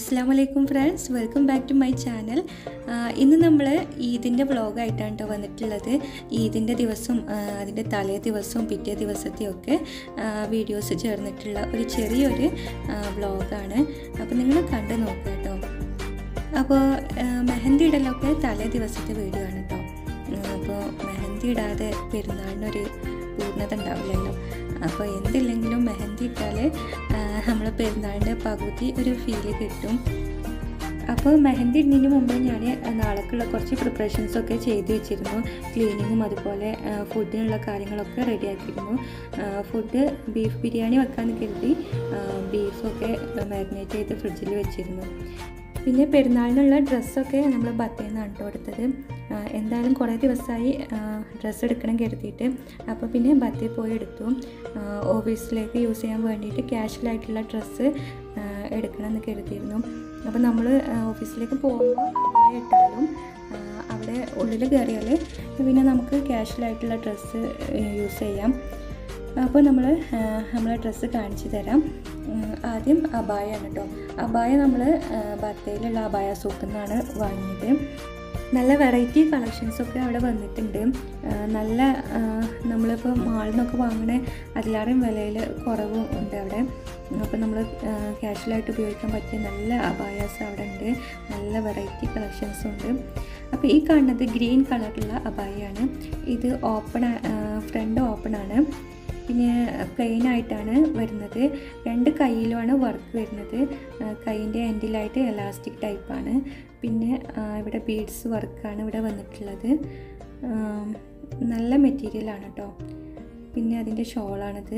അസ്സാം വലൈക്കും friends welcome back to my channel ഇന്ന് നമ്മൾ ഈദിൻ്റെ വ്ളോഗായിട്ടാണ് കേട്ടോ വന്നിട്ടുള്ളത് ഈദിൻ്റെ ദിവസം ആ, അതിൻ്റെ തലേ ദിവസവും പിറ്റേ ദിവസത്തെയൊക്കെ വീഡിയോസ് ചേർന്നിട്ടുള്ള ഒരു ചെറിയൊരു വ്ളോഗാണ് അപ്പോൾ നിങ്ങൾ കണ്ടു നോക്കുക കേട്ടോ അപ്പോൾ മെഹന്തി ഇടലൊക്കെ തലേ ദിവസത്തെ വീഡിയോ ആണ് കേട്ടോ അപ്പോൾ മെഹന്തി ഇടാതെ പെരുന്നാളിനൊരു പൂർണ്ണത ഉണ്ടാവില്ലല്ലോ അപ്പോൾ എന്തില്ലെങ്കിലും മെഹന്തി ഇട്ടാൽ നമ്മൾ പെരുന്നാളിൻ്റെ പകുതി ഒരു ഫീല് കിട്ടും അപ്പോൾ മെഹന്തി ഇടുന്നതിന് മുമ്പ് ഞാൻ നാളേക്കുള്ള കുറച്ച് പ്രിപ്പറേഷൻസ് ഒക്കെ ചെയ്ത് വെച്ചിരുന്നു ക്ലീനിങ്ങും അതുപോലെ ഫുഡിനുള്ള കാര്യങ്ങളൊക്കെ റെഡിയാക്കിയിരുന്നു ഫുഡ് ബീഫ് ബിരിയാണി വെക്കാമെന്ന് കരുതി ബീഫൊക്കെ മാരിനേറ്റ് ചെയ്ത് ഫ്രിഡ്ജിൽ വെച്ചിരുന്നു പിന്നെ പെരുന്നാളിനുള്ള ഡ്രസ്സൊക്കെ നമ്മൾ ബത്തയിൽ നിന്നാണ് കേട്ടോ എടുത്തത് ആ, എന്തായാലും കുറേ ദിവസമായി ഡ്രസ്സ് എടുക്കണം കരുതിയിട്ട് അപ്പോൾ പിന്നെ ബത്തയിൽ പോയി എടുത്തു ആ, ഓഫീസിലേക്ക് യൂസ് ചെയ്യാൻ വേണ്ടിയിട്ട് ക്യാഷ്വലായിട്ടുള്ള ഡ്രസ്സ് എടുക്കണം എന്ന് കരുതിയിരുന്നു അപ്പോൾ നമ്മൾ ഓഫീസിലേക്ക് പോകുമ്പോൾ അവിടെ ഇട്ടാലും ആ, അവിടെ ഉള്ളിൽ കയറിയാൽ പിന്നെ നമുക്ക് ക്യാഷ്വലായിട്ടുള്ള ഡ്രസ്സ് യൂസ് ചെയ്യാം അപ്പോൾ നമ്മൾ നമ്മളെ ഡ്രസ്സ് കാണിച്ചു തരാം ഉം, ആദ്യം അബായാണ് കേട്ടോ അബായ നമ്മൾ ബത്തയിലുള്ള അബായ സൂക്കിൽ നിന്നാണ് വാങ്ങിയത് നല്ല വെറൈറ്റി കളക്ഷൻസൊക്കെ അവിടെ വന്നിട്ടുണ്ട് ആ, നല്ല ആ, നമ്മളിപ്പോൾ മാളിൽ നിന്നൊക്കെ വാങ്ങണ അതിലാറേയും വിലയിൽ കുറവും ഉണ്ട് അവിടെ അപ്പോൾ നമ്മൾ ക്യാഷ്വലായിട്ട് ഉപയോഗിക്കാൻ പറ്റിയ നല്ല അബായാസ് അവിടെ ഉണ്ട് നല്ല വെറൈറ്റി കളക്ഷൻസും ഉണ്ട് അപ്പോൾ ഈ കാണുന്നത് ഗ്രീൻ കളറുള്ള അബായാണ് ഇത് ഓപ്പൺ ഫ്രണ്ട് ഓപ്പൺ ആണ് പിന്നെ പ്ലെയിൻ ആയിട്ടാണ് വരുന്നത് രണ്ട് കയ്യിലുമാണ് വർക്ക് വരുന്നത് കൈയിൻ്റെ എൻഡിലായിട്ട് എലാസ്റ്റിക് ടൈപ്പാണ് പിന്നെ ആ, ഇവിടെ ബീഡ്സ് വർക്കാണ് ഇവിടെ വന്നിട്ടുള്ളത് ആ, നല്ല മെറ്റീരിയലാണ് കേട്ടോ പിന്നെ അതിൻ്റെ ഷോളാണിത്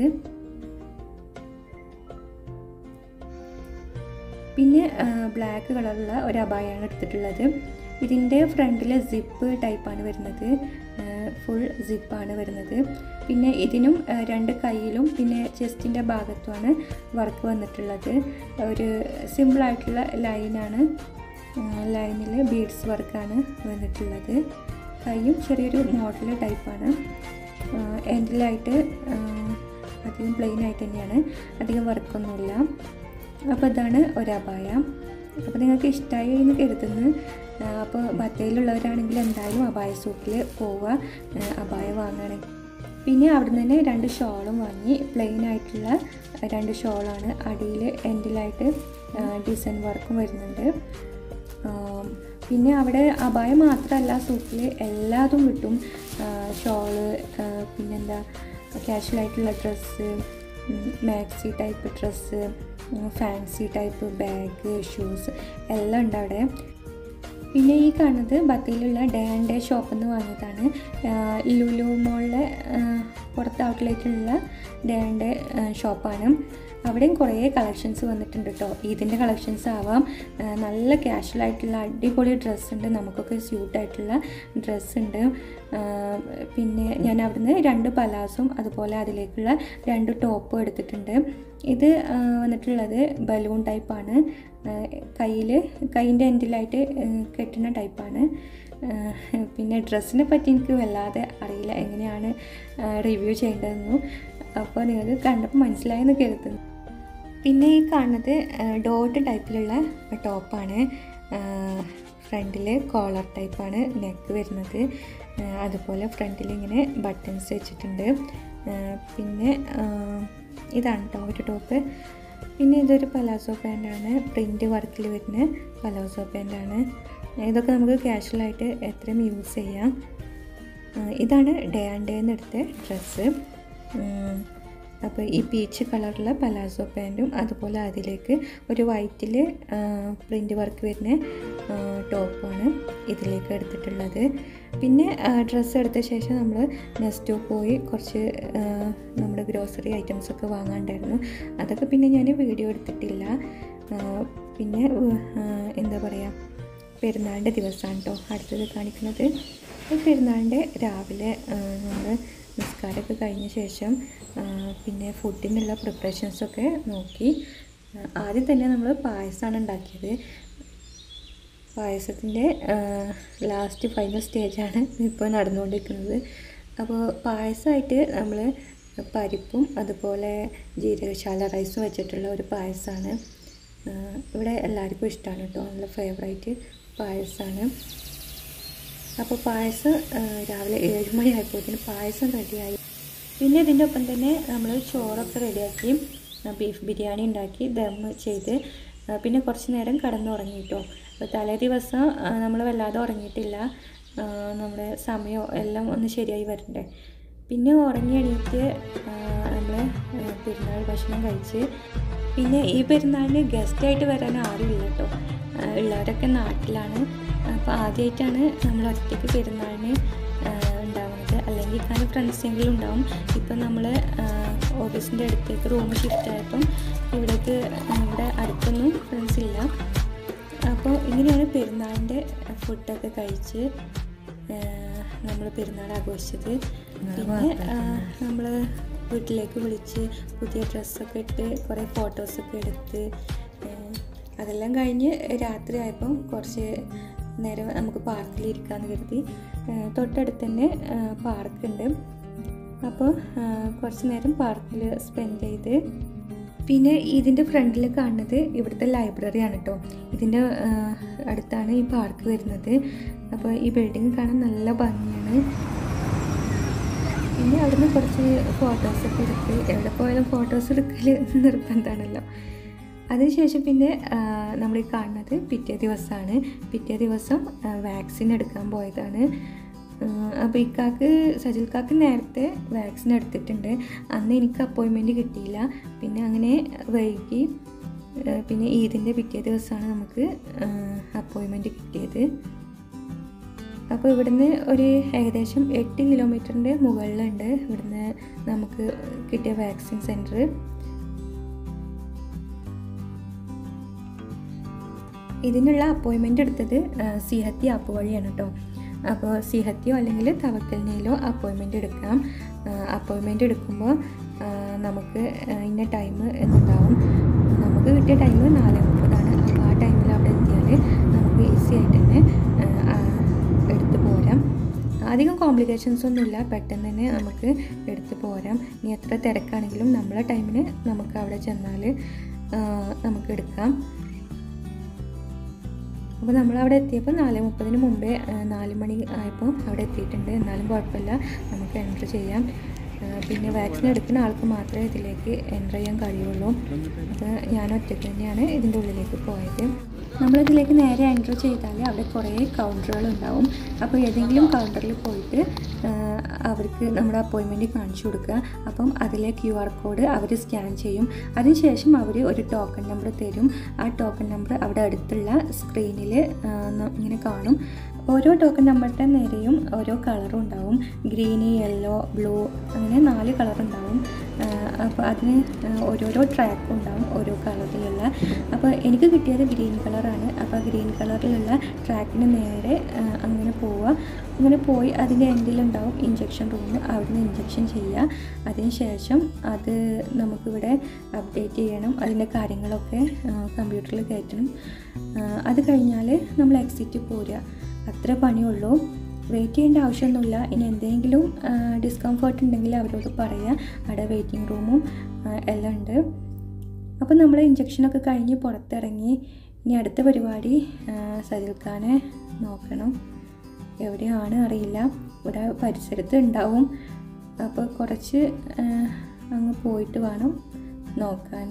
പിന്നെ ബ്ലാക്ക് കളറുള്ള ഒരു അബായാണ് എടുത്തിട്ടുള്ളത് ഇതിൻ്റെ ഫ്രണ്ടിൽ സിപ്പ് ടൈപ്പാണ് വരുന്നത് ഫുൾ സിപ്പാണ് വരുന്നത് പിന്നെ ഇതിനും ആ, രണ്ട് കൈയിലും പിന്നെ ചെസ്റ്റിൻ്റെ ഭാഗത്തുമാണ് വർക്ക് വന്നിട്ടുള്ളത് ഒരു സിമ്പിളായിട്ടുള്ള ലൈനാണ് ലൈനിൽ ബീഡ്സ് വർക്കാണ് വന്നിട്ടുള്ളത് കൈയും ചെറിയൊരു മോഡൽ ടൈപ്പാണ് എൻഡിലായിട്ട് അധികം പ്ലെയിൻ ആയിട്ട് തന്നെയാണ് അധികം വർക്കൊന്നുമില്ല അപ്പോൾ ഇതാണ് ഒരു അപായ അപ്പോൾ നിങ്ങൾക്ക് ഇഷ്ടമായി എന്ന് കരുതുന്നു ആ, അപ്പോൾ ബത്തയിലുള്ളവരാണെങ്കിൽ എന്തായാലും അപായ സൂക്കിൽ പോവുക ആ, അപായ വാങ്ങണേ പിന്നെ അവിടെ നിന്ന് തന്നെ രണ്ട് ഷോളും വാങ്ങി പ്ലെയിൻ ആയിട്ടുള്ള രണ്ട് ഷോളാണ് അടിയിൽ എൻഡിലായിട്ട് ഡിസൈൻ വർക്കും വരുന്നുണ്ട് ആം, പിന്നെ അവിടെ അപായ മാത്രമല്ല സൂക്കിൽ എല്ലാതും കിട്ടും ഷോള് പിന്നെന്താ കാഷ്വലായിട്ടുള്ള dress maxi type dress fancy type bag shoes എല്ലാം ഉണ്ട് അവിടെ പിന്നെ ഈ കാണുന്നത് ബത്തയിലുള്ള ഡേ ആൻഡ് ഡേ ഷോപ്പിൽ നിന്ന് വാങ്ങിയതാണ് ആഹ് ലുലു മോളിലെ ആഹ് പുറത്ത് ഔട്ട്ലെറ്റിലുള്ള ഡേ ആൻഡ് ഡേ ഷോപ്പാണ് അവിടെയും കുറേ കളക്ഷൻസ് വന്നിട്ടുണ്ട് കേട്ടോ ഇതിൻ്റെ കളക്ഷൻസ് ആവാം ആഹ് നല്ല casual ആയിട്ടുള്ള അടിപൊളി ഡ്രസ്സ് ഉണ്ട് നമുക്കൊക്കെ സ്യൂട്ടായിട്ടുള്ള ഡ്രസ്സ് ഉണ്ട് ആഹ് പിന്നെ ഞാൻ അവിടുന്ന് രണ്ട് പലാസും അതുപോലെ അതിലേക്കുള്ള രണ്ട് ടോപ്പും എടുത്തിട്ടുണ്ട് ഇത് ആഹ് വന്നിട്ടുള്ളത് ബലൂൺ ടൈപ്പാണ് കയ്യിൽ കൈയിൻ്റെ എൻഡിലായിട്ട് കെട്ടുന്ന ടൈപ്പാണ് പിന്നെ ഡ്രസ്സിനെ പറ്റി എനിക്ക് വല്ലാതെ അറിയില്ല എങ്ങനെയാണ് റിവ്യൂ ചെയ്യേണ്ടതെന്നും അപ്പോൾ നിങ്ങൾക്ക് കണ്ടപ്പോൾ മനസ്സിലായെന്ന് കരുതുന്നു പിന്നെ ഈ കാണുന്നത് ഡോട്ട് ടൈപ്പിലുള്ള ടോപ്പാണ് ഫ്രണ്ടിൽ കോളർ ടൈപ്പാണ് നെക്ക് വരുന്നത് ആ, അതുപോലെ ഫ്രണ്ടിൽ ഇങ്ങനെ ബട്ടൺസ് വെച്ചിട്ടുണ്ട് ആ, പിന്നെ ആ, ഇതാണ് കേട്ടോ ഒരു ടോപ്പ് പിന്നെ ഇതൊരു പലാസോ പാൻ്റാണ് പ്രിൻ്റ് വർക്കിൽ വരുന്ന പലാസോ പാൻ്റാണ് ഇതൊക്കെ നമുക്ക് കാഷ്വലായിട്ട് എത്രയും യൂസ് ചെയ്യാം ആ, ഇതാണ് ഡേ ആൻഡ് ഡേ എടുത്ത ഡ്രസ്സ് അപ്പോൾ ഈ പീച്ച് കളറുള്ള പലാസോ പാൻറ്റും അതുപോലെ അതിലേക്ക് ഒരു വൈറ്റിൽ പ്രിൻ്റ് വർക്ക് വരുന്ന ടോപ്പാണ് ഇതിലേക്ക് എടുത്തിട്ടുള്ളത് പിന്നെ ഡ്രസ്സ് എടുത്ത ശേഷം നമ്മൾ നെക്സ്റ്റ് പോയി കുറച്ച് ആ, നമ്മുടെ ഗ്രോസറി ഐറ്റംസ് ഒക്കെ വാങ്ങാണ്ടായിരുന്നു അതൊക്കെ പിന്നെ ഞാൻ വീഡിയോ എടുത്തിട്ടില്ല ആ, പിന്നെ ആ, എന്താ പറയുക പെരുന്നാളിൻ്റെ ദിവസമാണ് കേട്ടോ അടുത്തത് കാണിക്കുന്നത് ഈ പെരുന്നാളിൻ്റെ രാവിലെ നമ്മൾ നിസ്കാരമൊക്കെ കഴിഞ്ഞ ശേഷം ആ, പിന്നെ ഫുഡിനുള്ള പ്രിപ്പറേഷൻസൊക്കെ നോക്കി ആ, ആദ്യം തന്നെ നമ്മൾ പായസമാണ് ഉണ്ടാക്കിയത് പായസത്തിൻ്റെ ലാസ്റ്റ് ഫൈനൽ സ്റ്റേജാണ് ഇപ്പോൾ നടന്നുകൊണ്ടിരിക്കുന്നത് അപ്പോൾ പായസമായിട്ട് നമ്മൾ പരിപ്പും അതുപോലെ ജീരകശാല റൈസും വെച്ചിട്ടുള്ള ഒരു പായസമാണ് ഇവിടെ എല്ലാവർക്കും ഇഷ്ടമാണ് കേട്ടോ നല്ല ഫേവറേറ്റ് പായസമാണ് അപ്പോൾ പായസം ആ, രാവിലെ ഏഴ് മണിയായപ്പോഴത്തേന് പായസം റെഡിയായി പിന്നെ ഇതിൻ്റെ ഒപ്പം തന്നെ നമ്മൾ ചോറൊക്കെ റെഡിയാക്കി ആ, ബീഫ് ബിരിയാണി ഉണ്ടാക്കി ദം ചെയ്ത് ആ, പിന്നെ കുറച്ച് നേരം കടന്നുറങ്ങി കേട്ടോ അപ്പോൾ തലേ ദിവസം നമ്മൾ വല്ലാതെ ഉറങ്ങിയിട്ടില്ല ആ, നമ്മുടെ സമയം എല്ലാം ഒന്ന് ശരിയായി വരണ്ടേ പിന്നെ ഉറങ്ങി എണീറ്റ് നമ്മൾ പെരുന്നാൾ ഭക്ഷണം കഴിച്ച് പിന്നെ ഈ പെരുന്നാളിന് ഗസ്റ്റായിട്ട് വരാൻ ആരുമില്ല കേട്ടോ ആ, ഉള്ളവരൊക്കെ നാട്ടിലാണ് അപ്പോൾ ആദ്യമായിട്ടാണ് നമ്മൾ ഒറ്റയ്ക്ക് പെരുന്നാളിന് ആ, ഉണ്ടാവുന്നത് അല്ലെങ്കിൽ കാരണം ഫ്രണ്ട്സെങ്കിലും ഉണ്ടാവും ഇപ്പം നമ്മൾ ഓഫീസിൻ്റെ അടുത്തേക്ക് റൂം ഷിഫ്റ്റ് ആയപ്പം ഇവിടേക്ക് ആ, ഇവിടെ അടുത്തൊന്നും ഫ്രണ്ട്സ് ഇല്ല അപ്പോൾ ഇങ്ങനെയാണ് പെരുന്നാളിൻ്റെ ഫുഡൊക്കെ കഴിച്ച് നമ്മൾ പെരുന്നാൾ ആഘോഷിച്ചത് പിന്നെ നമ്മൾ വീട്ടിലേക്ക് വിളിച്ച് പുതിയ ഡ്രസ്സൊക്കെ ഇട്ട് കുറേ ഫോട്ടോസൊക്കെ എടുത്ത് ആ, അതെല്ലാം കഴിഞ്ഞ് രാത്രി ആയപ്പം കുറച്ച് നേരം നമുക്ക് പാർക്കിൽ ഇരിക്കാമെന്ന് കരുതി ആ, തൊട്ടടുത്ത് തന്നെ പാർക്കുണ്ട് അപ്പോൾ കുറച്ച് നേരം പാർക്കിൽ സ്പെൻഡ് ചെയ്ത് പിന്നെ ഇതിൻ്റെ ഫ്രണ്ടിൽ കാണുന്നത് ഇവിടുത്തെ ലൈബ്രറിയാണ് കേട്ടോ ഇതിൻ്റെ ആ, അടുത്താണ് ഈ പാർക്ക് വരുന്നത് അപ്പോൾ ഈ ബിൽഡിംഗ് കാണാൻ നല്ല ഭംഗിയാണ് പിന്നെ അവിടുന്ന് കുറച്ച് ഫോട്ടോസൊക്കെ എടുത്ത് എവിടെ പോയാലും ഫോട്ടോസ് എടുക്കൽ നിർബന്ധമാണല്ലോ അതിനുശേഷം പിന്നെ നമ്മൾ ഈ കാണുന്നത് പിറ്റേ ദിവസമാണ് പിറ്റേ ദിവസം വാക്സിൻ എടുക്കാൻ പോയതാണ് അപ്പോൾ ഇക്കാക്ക് സജിൽക്കാക്ക് നേരത്തെ വാക്സിൻ എടുത്തിട്ടുണ്ട് അന്ന് എനിക്ക് അപ്പോയിൻമെൻറ്റ് കിട്ടിയില്ല പിന്നെ അങ്ങനെ വൈകി ആ, പിന്നെ ഈദിൻ്റെ പിറ്റേ ദിവസമാണ് നമുക്ക് അപ്പോയിൻമെൻറ്റ് കിട്ടിയത് അപ്പോൾ ഇവിടുന്ന് ഒരു ഏകദേശം എട്ട് കിലോമീറ്ററിൻ്റെ മുകളിലുണ്ട് ഇവിടുന്ന് നമുക്ക് കിട്ടിയ വാക്സിൻ സെൻറ്റർ ഇതിനുള്ള അപ്പോയിൻമെൻ്റ് എടുത്തത് ആ, സിഹത്തി ആപ്പ് വഴിയാണ് കേട്ടോ അപ്പോൾ സിഹത്തിയോ അല്ലെങ്കിൽ തവക്കലിനയിലോ അപ്പോയിൻമെൻ്റ് എടുക്കാം അപ്പോയിൻമെൻ്റ് എടുക്കുമ്പോൾ ആ, നമുക്ക് ആ, ഇന്ന ടൈം എന്നുണ്ടാവും നമുക്ക് കിട്ടിയ ടൈം നാല് മുപ്പതാണ് അപ്പോൾ ആ ടൈമിൽ അവിടെ എത്തിയാൽ നമുക്ക് ഈസി ആയിട്ട് തന്നെ ആ, ആ, എടുത്ത് പോരാം അധികം കോംപ്ലിക്കേഷൻസ് ഒന്നുമില്ല പെട്ടെന്ന് തന്നെ നമുക്ക് എടുത്ത് പോരാം ഇനി എത്ര തിരക്കാണെങ്കിലും നമ്മളെ ടൈമിന് നമുക്ക് അവിടെ ചെന്നാൽ ആ, നമുക്ക് എടുക്കാം അപ്പോൾ നമ്മൾ അവിടെ എത്തിയപ്പോൾ നാല് മുപ്പതിന് മുമ്പേ ആ, നാല് മണി ആയപ്പോൾ അവിടെ എത്തിയിട്ടുണ്ട് എന്നാലും കുഴപ്പമില്ല നമുക്ക് എൻട്രി ചെയ്യാം ആ, പിന്നെ വാക്സിൻ എടുക്കുന്ന ആൾക്ക് മാത്രമേ ഇതിലേക്ക് എൻ്റർ ചെയ്യാൻ കഴിയുള്ളൂ അപ്പോൾ ഞാൻ ഒറ്റയ്ക്ക് തന്നെയാണ് ഇതിൻ്റെ ഉള്ളിലേക്ക് പോയത് നമ്മളിതിലേക്ക് നേരെ എൻറ്റർ ചെയ്താൽ അവിടെ കുറേ കൗണ്ടറുകൾ ഉണ്ടാവും അപ്പോൾ ഏതെങ്കിലും കൗണ്ടറിൽ പോയിട്ട് ആ, അവർക്ക് നമ്മുടെ അപ്പോയിൻമെൻറ്റ് കാണിച്ചു കൊടുക്കുക അപ്പം അതിലെ ക്യു ആർ കോഡ് അവർ സ്കാൻ ചെയ്യും അതിനുശേഷം അവർ ഒരു ടോക്കൺ നമ്പർ തരും ആ ടോക്കൺ നമ്പർ അവിടെ അടുത്തുള്ള സ്ക്രീനിൽ ഇങ്ങനെ കാണും ഓരോ ടോക്കൺ നമ്പറിൻ്റെ നേരെയും ഓരോ കളറും ഉണ്ടാവും ഗ്രീന് യെല്ലോ ബ്ലൂ അങ്ങനെ നാല് കളർ ഉണ്ടാവും അപ്പോൾ അതിന് ആ, ഓരോരോ ട്രാക്കും ഉണ്ടാവും ഓരോ കളറിലുള്ള അപ്പോൾ എനിക്ക് കിട്ടിയത് ഗ്രീൻ കളറാണ് അപ്പോൾ ഗ്രീൻ കളറിലുള്ള ട്രാക്കിന് നേരെ ആ, അങ്ങനെ പോവുക അങ്ങനെ പോയി അതിൻ്റെ എൻഡിലുണ്ടാവും ഇഞ്ചക്ഷൻ റൂം അവിടുന്ന് ഇഞ്ചക്ഷൻ ചെയ്യുക അതിനുശേഷം അത് നമുക്കിവിടെ അപ്ഡേറ്റ് ചെയ്യണം അതിൻ്റെ കാര്യങ്ങളൊക്കെ കമ്പ്യൂട്ടറിൽ കയറ്റണം ആ, അത് കഴിഞ്ഞാൽ നമ്മൾ എക്സിറ്റ് പോരുക അത്ര പണിയുള്ളൂ വെയിറ്റ് ചെയ്യേണ്ട ആവശ്യമൊന്നുമില്ല ഇനി എന്തെങ്കിലും ഡിസ്കംഫർട്ട് ഉണ്ടെങ്കിൽ അവരോട് പറയുക അവിടെ വെയിറ്റിംഗ് റൂമും ആ, എല്ലാം ഉണ്ട് അപ്പോൾ നമ്മൾ ഇഞ്ചക്ഷനൊക്കെ കഴിഞ്ഞ് പുറത്തിറങ്ങി ഇനി അടുത്ത പരിപാടി ആ, സജിൽ ഖാനെ നോക്കണം എവിടെയാണ് അറിയില്ല ഇവിടെ പരിസരത്ത് ഉണ്ടാവും അപ്പോൾ കുറച്ച് ആ, അങ്ങ് പോയിട്ട് വേണം നോക്കാൻ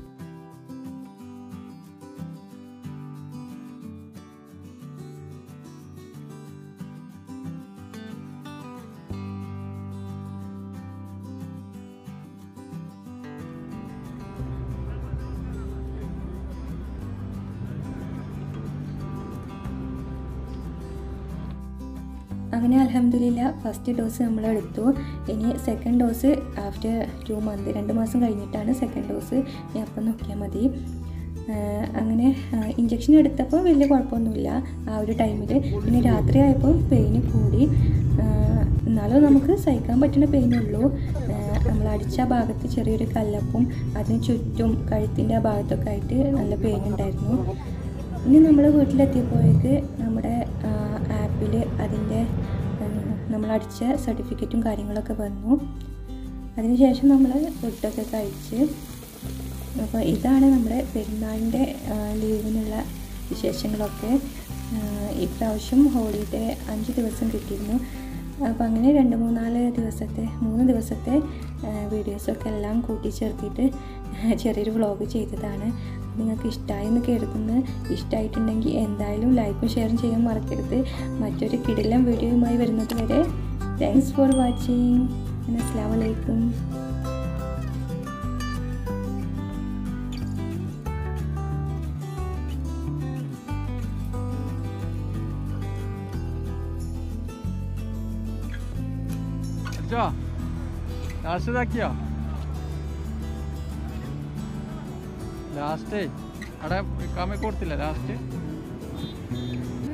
അങ്ങനെ അലഹമില്ല ഫസ്റ്റ് ഡോസ് നമ്മൾ എടുത്തു ഇനി second dose after two month രണ്ട് മാസം കഴിഞ്ഞിട്ടാണ് സെക്കൻഡ് ഡോസ് ഇനി അപ്പം നോക്കിയാൽ മതി ആഹ് അങ്ങനെ ഇഞ്ചക്ഷൻ എടുത്തപ്പോൾ വലിയ കുഴപ്പമൊന്നുമില്ല ആ ഒരു ടൈമിൽ പിന്നെ രാത്രി ആയപ്പോൾ പെയിന് കൂടി ആഹ് എന്നാലും നമുക്ക് സഹിക്കാൻ പറ്റുന്ന പെയിനുള്ളൂ നമ്മൾ അടിച്ച ഭാഗത്ത് ചെറിയൊരു കല്ലപ്പും അതിന് ചുറ്റും കഴുത്തിൻ്റെ ആ ഭാഗത്തൊക്കെ ആയിട്ട് നല്ല പെയിൻ ഉണ്ടായിരുന്നു ഇനി നമ്മൾ വീട്ടിലെത്തിയപ്പോഴേക്ക് നമ്മുടെ ആപ്പിൽ അതിൻ്റെ നമ്മൾ അടിച്ച സർട്ടിഫിക്കറ്റും കാര്യങ്ങളൊക്കെ വന്നു അതിനുശേഷം നമ്മൾ ഫുഡൊക്കെ കഴിച്ച് അപ്പോൾ ഇതാണ് നമ്മുടെ പെരുന്നാളിൻ്റെ ലീവിനുള്ള വിശേഷങ്ങളൊക്കെ ആ, ഇപ്രാവശ്യം ഹോളിഡേ അഞ്ച് ദിവസം കിട്ടിയിരുന്നു അപ്പോൾ അങ്ങനെ രണ്ട് മൂന്നാല് ദിവസത്തെ മൂന്ന് ദിവസത്തെ വീഡിയോസൊക്കെ എല്ലാം കൂട്ടിച്ചേർത്തിട്ട് ചെറിയൊരു വ്ളോഗ് ചെയ്തതാണ് നിങ്ങൾക്ക് ഇഷ്ടമായി എന്ന് കരുതുന്നു ഇഷ്ടമായിട്ടുണ്ടെങ്കിൽ എന്തായാലും ലൈക്കും ഷെയറും ചെയ്യാൻ മറക്കരുത് മറ്റൊരു കിടിലം വീഡിയോയുമായി വരുന്നത് വരെ താങ്ക്സ് ഫോർ വാച്ചിങ് അസ്സാം വലൈക്കും അച്ഛാ ലാസ്റ്റ് ഇതാക്കിയോ ലാസ്റ്റേ അവിടെ കാമ കൊടുത്തില്ല ലാസ്റ്റ്